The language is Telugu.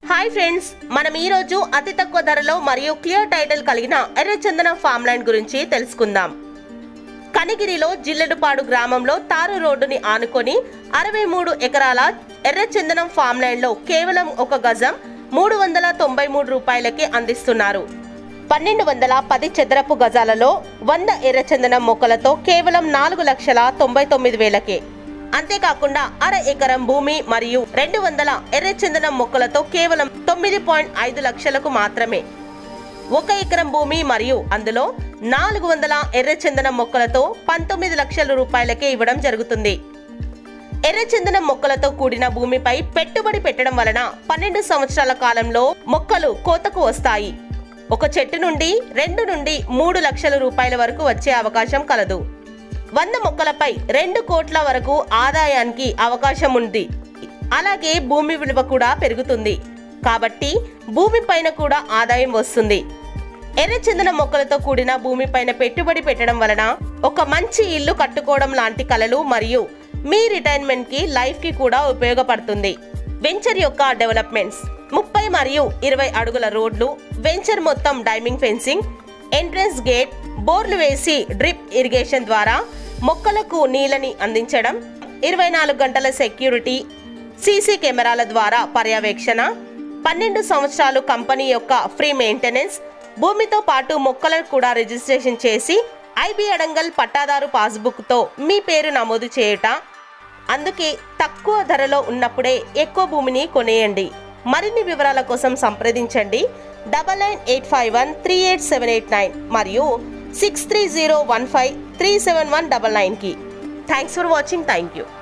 హాయ్ ఫ్రెండ్స్ మనం ఈ రోజు అతి తక్కువ ధరలో మరియు క్లియర్ టైటిల్ కలిగిన ఎర్రచందనం ఫామ్ ల్యాండ్ గురించి తెలుసుకుందాం కనిగిరిలో జిల్లెడుపాడు గ్రామంలో తారు రోడ్డుని ఆనుకొని అరవై మూడు ఎకరాల ఎర్రచందనం ఫామ్ ల్యాండ్ లో కేవలం ఒక గజం మూడు వందల తొంభై మూడు రూపాయలకి అందిస్తున్నారు పన్నెండు వందల పది చదరపు గజాలలో వంద ఎర్రచందనం మొక్కలతో కేవలం నాలుగు లక్షల తొంభై తొమ్మిది వేలకే అంతేకాకుండా అర ఎకరం భూమి మరియు రెండు వందల ఎర్రచందనం మొక్కలతో కేవలం తొమ్మిది పాయింట్ ఐదు లక్షలకు మాత్రమే ఒక ఎకరం భూమి మరియు అందులో నాలుగు వందల ఎర్రచందనం మొక్కలతో పంతొమ్మిది లక్షల రూపాయలకే ఇవ్వడం జరుగుతుంది ఎర్రచందనం మొక్కలతో కూడిన భూమిపై పెట్టుబడి పెట్టడం వలన పన్నెండు సంవత్సరాల కాలంలో మొక్కలు కోతకు వస్తాయి ఒక చెట్టు నుండి రెండు నుండి మూడు లక్షల రూపాయల వరకు వచ్చే అవకాశం కలదు వంద మొక్కలపై రెండు కోట్ల వరకు ఆదాయానికి అవకాశం ఉంది అలాగే భూమి విలువ కూడా పెరుగుతుంది కాబట్టి భూమి పైన కూడా ఆదాయం వస్తుంది ఎర్రచందన మొక్కలతో కూడిన భూమిపైన పెట్టుబడి పెట్టడం వలన ఒక మంచి ఇల్లు కట్టుకోవడం లాంటి కలలు మరియు మీ రిటైర్మెంట్ కి లైఫ్ కి కూడా ఉపయోగపడుతుంది వెంచర్ యొక్క డెవలప్మెంట్స్ ముప్పై మరియు ఇరవై అడుగుల రోడ్లు వెంచర్ మొత్తం డైమింగ్ ఫెన్సింగ్ ఎంట్రన్స్ గేట్ బోర్లు వేసి డ్రిప్ ఇరిగేషన్ ద్వారా మొక్కలకు నీళ్ళని అందించడం ఇరవై నాలుగు గంటల సెక్యూరిటీ సీసీ కెమెరాల ద్వారా పర్యవేక్షణ పన్నెండు సంవత్సరాలు కంపెనీ యొక్క ఫ్రీ మెయింటెనెన్స్ భూమితో పాటు మొక్కలను కూడా రిజిస్ట్రేషన్ చేసి ఐబీ అడంగల్ పట్టాదారు పాస్బుక్తో మీ పేరు నమోదు చేయుట అందుకే తక్కువ ధరలో ఉన్నప్పుడే ఎక్కువ భూమిని కొనేయండి మరిన్ని వివరాల కోసం సంప్రదించండి double nine eight five one three eight seven eight nine మరియు six three zero one five three seven one double నైన్కి thanks for watching thank you